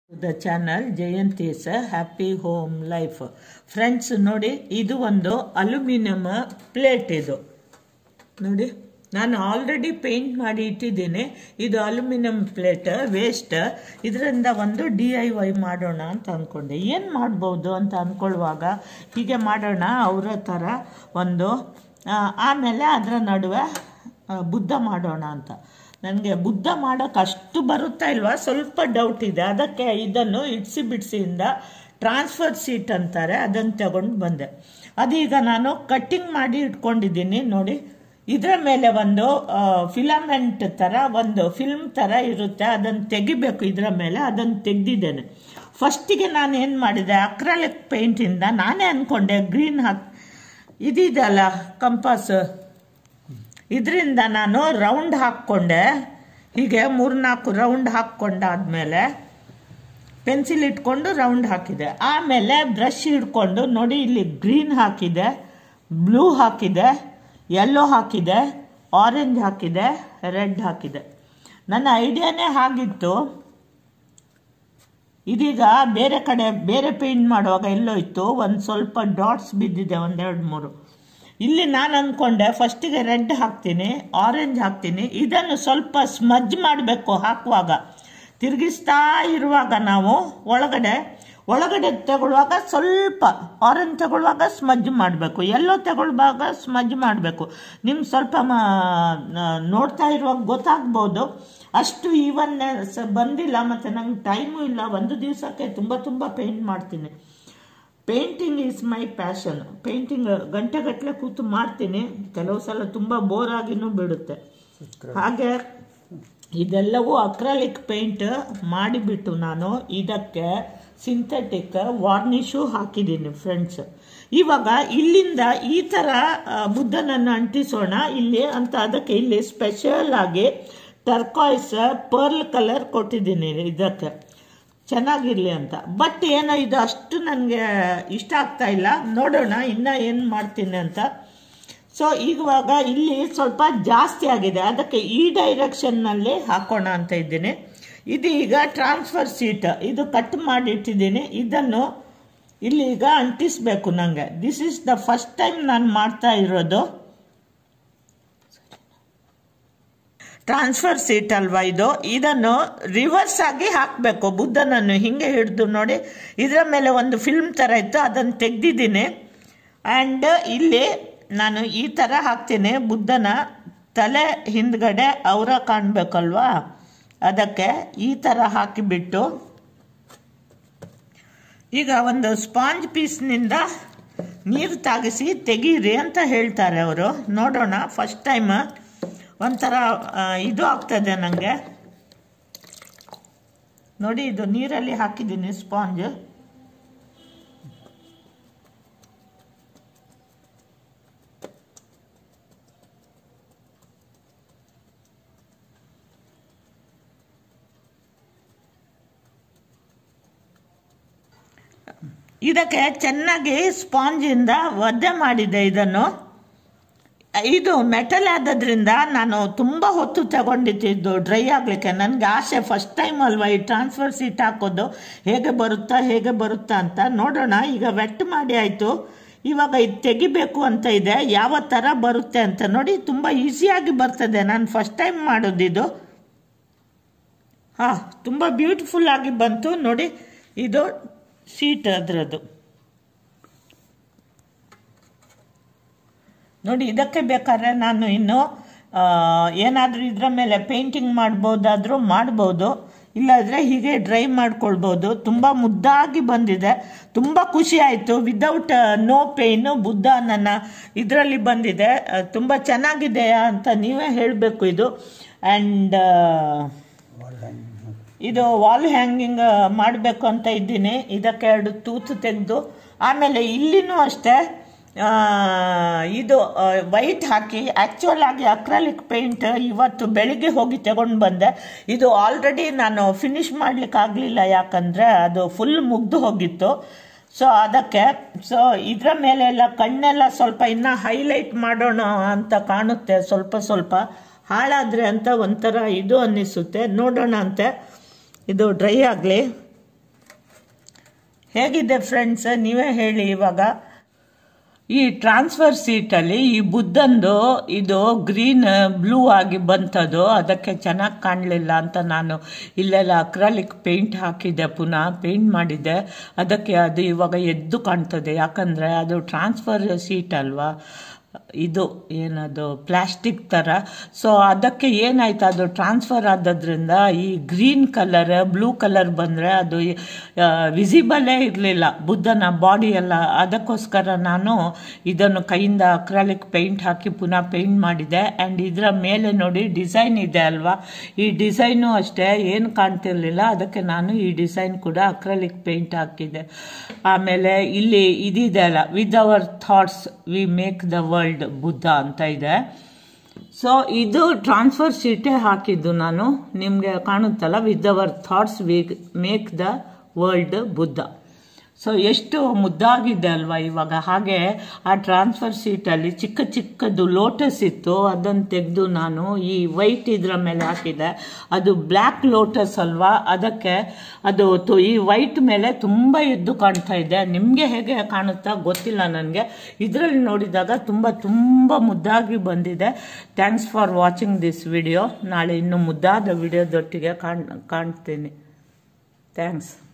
the channel Jayanthi's happy home life friends ನೋಡಿ ಇದು ಒಂದು ಅಲ್ಯೂಮಿನಿಯಂ ಪ್ಲೇಟ್ ಇದು ನೋಡಿ ನಾನು ಆಲ್ರೆಡಿ ಪೇಂಟ್ ಮಾಡಿ ಇಟ್ಟಿದ್ದೀನಿ ಇದು ಅಲ್ಯೂಮಿನಿಯಂ ಪ್ಲೇಟ್ ವೇಸ್ಟ್ ಇದರಿಂದ ಒಂದು ಡಿ ಐ ವೈ ಮಾಡೋಣ ಅಂತ ಅಂದ್ಕೊಂಡೆ ಏನು ಮಾಡ್ಬೋದು ಅಂತ ಅಂದ್ಕೊಳ್ಳುವಾಗ ಹೀಗೆ ಮಾಡೋಣ ಅವರ ಥರ ಒಂದು ಆ, ಆಮೇಲೆ ಅದರ ನಡುವೆ ಆ, ಬುದ್ಧ ಮಾಡೋಣ ಅಂತ ನನಗೆ ಬುದ್ಧ ಮಾಡೋಕೆ ಅಷ್ಟು ಬರುತ್ತಾ ಇಲ್ವಾ ಸ್ವಲ್ಪ ಡೌಟ್ ಇದೆ ಅದಕ್ಕೆ ಇದನ್ನು ಇಡ್ಸಿ ಬಿಡ್ಸಿಯಿಂದ ಟ್ರಾನ್ಸ್ಫರ್ ಸೀಟ್ ಅಂತಾರೆ ಅದನ್ನು ತಗೊಂಡು ಬಂದೆ ಅದೀಗ ನಾನು ಕಟ್ಟಿಂಗ್ ಮಾಡಿ ಇಟ್ಕೊಂಡಿದ್ದೀನಿ ನೋಡಿ ಇದರ ಮೇಲೆ ಒಂದು ಫಿಲಮೆಂಟ್ ಥರ ಒಂದು ಫಿಲ್ಮ್ ಥರ ಇರುತ್ತೆ ಅದನ್ನು ತೆಗಿಬೇಕು ಇದರ ಮೇಲೆ ಅದನ್ನು ತೆಗೆದಿದ್ದೇನೆ ಫಸ್ಟಿಗೆ ನಾನು ಏನು ಮಾಡಿದೆ ಅಕ್ರಾಲಿಕ್ ಪೇಂಟಿಂದ ನಾನೇ ಅಂದ್ಕೊಂಡೆ ಗ್ರೀನ್ ಹಾಕಿ ಇದಿದೆಯಲ್ಲ ಕಂಪಾಸ್ ಇದರಿಂದ ನಾನು ರೌಂಡ್ ಹಾಕ್ಕೊಂಡೆ ಹೀಗೆ ಮೂರ್ನಾಲ್ಕು ರೌಂಡ್ ಹಾಕ್ಕೊಂಡಾದ್ಮೇಲೆ ಪೆನ್ಸಿಲ್ ಇಟ್ಕೊಂಡು ರೌಂಡ್ ಹಾಕಿದೆ ಆಮೇಲೆ ಬ್ರಷ್ ಹಿಡ್ಕೊಂಡು ನೋಡಿ ಇಲ್ಲಿ ಗ್ರೀನ್ ಹಾಕಿದೆ ಬ್ಲೂ ಹಾಕಿದೆ ಯೆಲ್ಲೋ ಹಾಕಿದೆ ಆರೆಂಜ್ ಹಾಕಿದೆ ರೆಡ್ ಹಾಕಿದೆ ನನ್ನ ಐಡಿಯಾನೇ ಹಾಗಿತ್ತು ಇದೀಗ ಬೇರೆ ಕಡೆ ಬೇರೆ ಪೇಂಟ್ ಮಾಡುವಾಗ ಎಲ್ಲೋ ಇತ್ತು ಒಂದು ಸ್ವಲ್ಪ ಡಾಟ್ಸ್ ಬಿದ್ದಿದೆ ಒಂದೆರಡು ಮೂರು ಇಲ್ಲಿ ನಾನು ಅಂದ್ಕೊಂಡೆ ಫಸ್ಟಿಗೆ ರೆಡ್ ಹಾಕ್ತೀನಿ ಆರೆಂಜ್ ಹಾಕ್ತೀನಿ ಇದನ್ನು ಸ್ವಲ್ಪ ಸ್ಮಜ್ ಮಾಡಬೇಕು ಹಾಕುವಾಗ ತಿರುಗಿಸ್ತಾ ಇರುವಾಗ ನಾವು ಒಳಗಡೆ ಒಳಗಡೆ ತಗೊಳ್ಳುವಾಗ ಸ್ವಲ್ಪ ಆರೆಂಜ್ ತಗೊಳ್ಳುವಾಗ ಸ್ಮಜ್ ಮಾಡಬೇಕು ಎಲ್ಲೋ ತಗೊಳ್ಳುವಾಗ ಸ್ಮಜ್ ಮಾಡಬೇಕು ನಿಮ್ಗೆ ಸ್ವಲ್ಪ ಮ- ನೋಡ್ತಾ ಇರುವಾಗ ಗೊತ್ತಾಗ್ಬೋದು ಅಷ್ಟು ಈವನ್ನೆಸ್ ಬಂದಿಲ್ಲ ಮತ್ತು ನಂಗೆ ಟೈಮು ಇಲ್ಲ ಒಂದು ದಿವಸಕ್ಕೆ ತುಂಬ ತುಂಬ ಪೇಂಟ್ ಮಾಡ್ತೀನಿ painting is my passion painting ಗಂಟೆಗಟ್ಟಲೆ ಕೂತು ಮಾಡ್ತೀನಿ ಕೆಲವು ಸಲ ತುಂಬ ಬೋರ್ ಆಗಿನೂ ಬಿಡುತ್ತೆ ಹಾಗೆ ಇದೆಲ್ಲವೂ ಅಕ್ರಾಲಿಕ್ ಪೇಂಟ್ ಮಾಡಿಬಿಟ್ಟು ನಾನು ಇದಕ್ಕೆ ಸಿಂಥೆಟಿಕ್ ವಾರ್ನಿಷು ಹಾಕಿದ್ದೀನಿ ಫ್ರೆಂಡ್ಸ್ ಇವಾಗ ಇಲ್ಲಿಂದ ಈ ಥರ ಆ, ಬುದ್ಧನನ್ನು ಅಂಟಿಸೋಣ ಇಲ್ಲಿ ಅಂತ ಅದಕ್ಕೆ ಇಲ್ಲಿ ಸ್ಪೆಷಲ್ ಆಗಿ ಟರ್ಕಾಯ್ಸ್ ಪರ್ಲ್ ಕಲರ್ ಕೊಟ್ಟಿದ್ದೀನಿ ಇದಕ್ಕೆ ಚೆನ್ನಾಗಿರಲಿ ಅಂತ ಬಟ್ ಏನೋ ಇದು ಅಷ್ಟು ನನಗೆ ಇಷ್ಟ ಆಗ್ತಾ ಇಲ್ಲ ನೋಡೋಣ ಇನ್ನು ಏನು ಮಾಡ್ತೀನಿ ಅಂತ ಸೊ ಇವಾಗ ಇಲ್ಲಿ ಸ್ವಲ್ಪ ಜಾಸ್ತಿ ಆಗಿದೆ ಅದಕ್ಕೆ ಈ ಡೈರೆಕ್ಷನ್ನಲ್ಲಿ ಹಾಕೋಣ ಅಂತ ಇದ್ದೀನಿ ಇದು ಈಗ ಟ್ರಾನ್ಸ್ಫರ್ ಸೀಟ್ ಇದು ಕಟ್ ಮಾಡಿಟ್ಟಿದ್ದೀನಿ ಇದನ್ನು ಇಲ್ಲಿ ಈಗ ಅಂಟಿಸ್ಬೇಕು ನನಗೆ this is the first time ನಾನು ಮಾಡ್ತಾ ಇರೋದು ಟ್ರಾನ್ಸ್ಫರ್ ಸೀಟ್ ಅಲ್ವಾ ಇದು ಇದನ್ನು ರಿವರ್ಸ್ ಆಗಿ ಹಾಕಬೇಕು ಬುದ್ಧನನ್ನು ಹಿಂಗೆ ಹಿಡಿದು ನೋಡಿ ಇದರ ಮೇಲೆ ಒಂದು ಫಿಲ್ಮ್ ಥರ ಇತ್ತು ಅದನ್ನು ತೆಗೆದಿದ್ದೀನಿ ಆ್ಯಂಡ್ ಇಲ್ಲಿ ನಾನು ಈ ಥರ ಹಾಕ್ತೀನಿ ಬುದ್ಧನ ತಲೆ ಹಿಂದ್ಗಡೆ ಅವರ ಕಾಣಬೇಕಲ್ವಾ ಅದಕ್ಕೆ ಈ ಥರ ಹಾಕಿಬಿಟ್ಟು ಈಗ ಒಂದು ಸ್ಪಾಂಜ್ ಪೀಸ್ನಿಂದ ನೀರು ತಾಗಿಸಿ ತೆಗೀರಿ ಅಂತ ಹೇಳ್ತಾರೆ ಅವರು ನೋಡೋಣ ಫಸ್ಟ್ ಟೈಮ್ ಒಂಥರ ಆ, ಇದು ಆಗ್ತದೆ ನನಗೆ ನೋಡಿ ಇದು ನೀರಲ್ಲಿ ಹಾಕಿದ್ದೀನಿ ಸ್ಪಾಂಜ್ ಇದಕ್ಕೆ ಚೆನ್ನಾಗಿ ಸ್ಪಾಂಜಿಂದ ಒದ್ದೆ ಮಾಡಿದೆ ಇದನ್ನು ಇದು ಮೆಟಲ್ ಆದದ್ರಿಂದ ನಾನು ತುಂಬ ಹೊತ್ತು ತಗೊಂಡಿದ್ದು ಡ್ರೈ ಆಗಲಿಕ್ಕೆ ನನಗೆ ಆಸೆ ಫಸ್ಟ್ ಟೈಮ್ ಅಲ್ವಾ ಈ ಟ್ರಾನ್ಸ್ಫರ್ ಸೀಟ್ ಹಾಕೋದು ಹೇಗೆ ಬರುತ್ತಾ ಹೇಗೆ ಬರುತ್ತಾ ಅಂತ ನೋಡೋಣ ಈಗ ವೆಟ್ ಮಾಡಿ ಆಯಿತು ಇವಾಗ ಇದು ತೆಗಿಬೇಕು ಅಂತ ಇದೆ ಯಾವ ಥರ ಬರುತ್ತೆ ಅಂತ ನೋಡಿ ತುಂಬ ಈಸಿಯಾಗಿ ಬರ್ತದೆ ನಾನು ಫಸ್ಟ್ ಟೈಮ್ ಮಾಡೋದಿದು ಹಾಂ ತುಂಬ ಬ್ಯೂಟಿಫುಲ್ ಆಗಿ ಬಂತು ನೋಡಿ ಇದು ಸೀಟ್ ಅದರದ್ದು ನೋಡಿ ಇದಕ್ಕೆ ಬೇಕಾದ್ರೆ ನಾನು ಇನ್ನು ಏನಾದರೂ ಇದರ ಮೇಲೆ ಪೇಂಟಿಂಗ್ ಮಾಡ್ಬೋದಾದರೂ ಮಾಡ್ಬೋದು ಇಲ್ಲಾದರೆ ಹೀಗೆ ಡ್ರೈ ಮಾಡ್ಕೊಳ್ಬೋದು ತುಂಬ ಮುದ್ದಾಗಿ ಬಂದಿದೆ ತುಂಬ ಖುಷಿ ಆಯಿತು ವಿದೌಟ್ ನೋ ಪೇಯ್ನು ಬುದ್ಧ ನನ್ನ ಇದರಲ್ಲಿ ಬಂದಿದೆ ಆ, ತುಂಬ ಚೆನ್ನಾಗಿದೆಯಾ ಅಂತ ನೀವೇ ಹೇಳಬೇಕು ಇದು ಆ್ಯಂಡ್ ಇದು ವಾಲ್ ಹ್ಯಾಂಗಿಂಗ್ ಮಾಡಬೇಕು ಅಂತ ಇದ್ದೀನಿ ಇದಕ್ಕೆ ಎರಡು ತೂತು ತೆಗೆದು ಆಮೇಲೆ ಇಲ್ಲಿನೂ ಅಷ್ಟೇ ಆ, ಇದು ವೈಟ್ ಹಾಕಿ ಆ್ಯಕ್ಚುಯಲ್ ಆಗಿ ಅಕ್ರಾಲಿಕ್ ಪೇಂಟ್ ಇವತ್ತು ಬೆಳಿಗ್ಗೆ ಹೋಗಿ ತಗೊಂಡು ಬಂದೆ ಇದು ಆಲ್ರೆಡಿ ನಾನು ಫಿನಿಶ್ ಮಾಡ್ಲಿಕ್ಕೆ ಆಗಲಿಲ್ಲ ಯಾಕಂದರೆ ಅದು ಫುಲ್ ಮುಗ್ದು ಹೋಗಿತ್ತು ಸೊ ಅದಕ್ಕೆ ಸೊ ಇದರ ಮೇಲೆ ಎಲ್ಲ ಕಣ್ಣೆಲ್ಲ ಸ್ವಲ್ಪ ಇನ್ನೂ ಹೈಲೈಟ್ ಮಾಡೋಣ ಅಂತ ಕಾಣುತ್ತೆ ಸ್ವಲ್ಪ ಸ್ವಲ್ಪ ಹಾಳಾದರೆ ಅಂತ ಒಂಥರ ಇದು ಅನ್ನಿಸುತ್ತೆ ನೋಡೋಣ ಅಂತೆ ಇದು ಡ್ರೈ ಆಗಲಿ ಹೇಗಿದೆ ಫ್ರೆಂಡ್ಸ್ ನೀವೇ ಹೇಳಿ ಇವಾಗ ಈ ಟ್ರಾನ್ಸ್ಫರ್ ಸೀಟಲ್ಲಿ ಈ ಬುದ್ಧಂದು ಇದು ಗ್ರೀನ್ ಬ್ಲೂ ಆಗಿ ಬಂತದು ಅದಕ್ಕೆ ಚೆನ್ನಾಗಿ ಕಾಣಲಿಲ್ಲ ಅಂತ ನಾನು ಇಲ್ಲೆಲ್ಲ ಅಕ್ರಾಲಿಕ್ ಪೇಂಟ್ ಹಾಕಿದ್ದೆ ಪುನಃ ಪೇಂಟ್ ಮಾಡಿದ್ದೆ ಅದಕ್ಕೆ ಅದು ಇವಾಗ ಎದ್ದು ಕಾಣ್ತದೆ ಯಾಕಂದರೆ ಅದು ಟ್ರಾನ್ಸ್ಫರ್ ಸೀಟ್ ಅಲ್ವಾ ಇದು ಏನದು ಪ್ಲಾಸ್ಟಿಕ್ ಥರ ಸೊ ಅದಕ್ಕೆ ಏನಾಯ್ತು ಅದು ಟ್ರಾನ್ಸ್ಫರ್ ಆದದ್ರಿಂದ ಈ ಗ್ರೀನ್ ಕಲರ್ ಬ್ಲೂ ಕಲರ್ ಬಂದರೆ ಅದು ವಿಸಿಬಲೇ ಇರಲಿಲ್ಲ ಬುದ್ಧನ ಬಾಡಿ ಎಲ್ಲ ಅದಕ್ಕೋಸ್ಕರ ನಾನು ಇದನ್ನು ಕೈಯಿಂದ ಅಕ್ರಾಲಿಕ್ ಪೇಂಟ್ ಹಾಕಿ ಪುನಃ ಪೇಂಟ್ ಮಾಡಿದೆ ಆ್ಯಂಡ್ ಇದರ ಮೇಲೆ ನೋಡಿ ಡಿಸೈನ್ ಇದೆ ಅಲ್ವಾ ಈ ಡಿಸೈನು ಅಷ್ಟೇ ಏನು ಕಾಣ್ತಿರ್ಲಿಲ್ಲ ಅದಕ್ಕೆ ನಾನು ಈ ಡಿಸೈನ್ ಕೂಡ ಅಕ್ರಾಲಿಕ್ ಪೇಂಟ್ ಹಾಕಿದೆ ಆಮೇಲೆ ಇಲ್ಲಿ ಇದಿದೆ ಅಲ್ಲ with our thoughts we make the world Buddha ಅಂತ ಇದೆ ಸೊ ಇದು ಟ್ರಾನ್ಸ್ಫರ್ ಶೀಟೇ ಹಾಕಿದ್ದು ನಾನು ನಿಮಗೆ ಕಾಣುತ್ತಲ್ಲ with our thoughts we make the world Buddha so ಎಷ್ಟು ಮುದ್ದಾಗಿದೆ ಅಲ್ವಾ ಇವಾಗ ಹಾಗೆ ಆ ಟ್ರಾನ್ಸ್ಫರ್ ಸೀಟಲ್ಲಿ ಚಿಕ್ಕ ಚಿಕ್ಕದು ಲೋಟಸ್ ಇತ್ತು ಅದನ್ನು ತೆಗೆದು ನಾನು ಈ ವೈಟ್ ಇದರ ಮೇಲೆ ಹಾಕಿದೆ ಅದು ಬ್ಲ್ಯಾಕ್ ಲೋಟಸ್ ಅಲ್ವಾ ಅದಕ್ಕೆ ಅದು ತು- ಈ ವೈಟ್ ಮೇಲೆ ತುಂಬ ಎದ್ದು ಕಾಣ್ತಾ ಇದೆ ನಿಮಗೆ ಹೇಗೆ ಕಾಣುತ್ತಾ ಗೊತ್ತಿಲ್ಲ ನನಗೆ ಇದರಲ್ಲಿ ನೋಡಿದಾಗ ತುಂಬ ತುಂಬ ಮುದ್ದಾಗಿ ಬಂದಿದೆ thanks for watching this video ನಾಳೆ ಇನ್ನು ಮುದ್ದಾದ ವಿಡಿಯೋದೊಟ್ಟಿಗೆ ಕಾಣ್ ಕಾಣ್ತೀನಿ ಥ್ಯಾಂಕ್ಸ್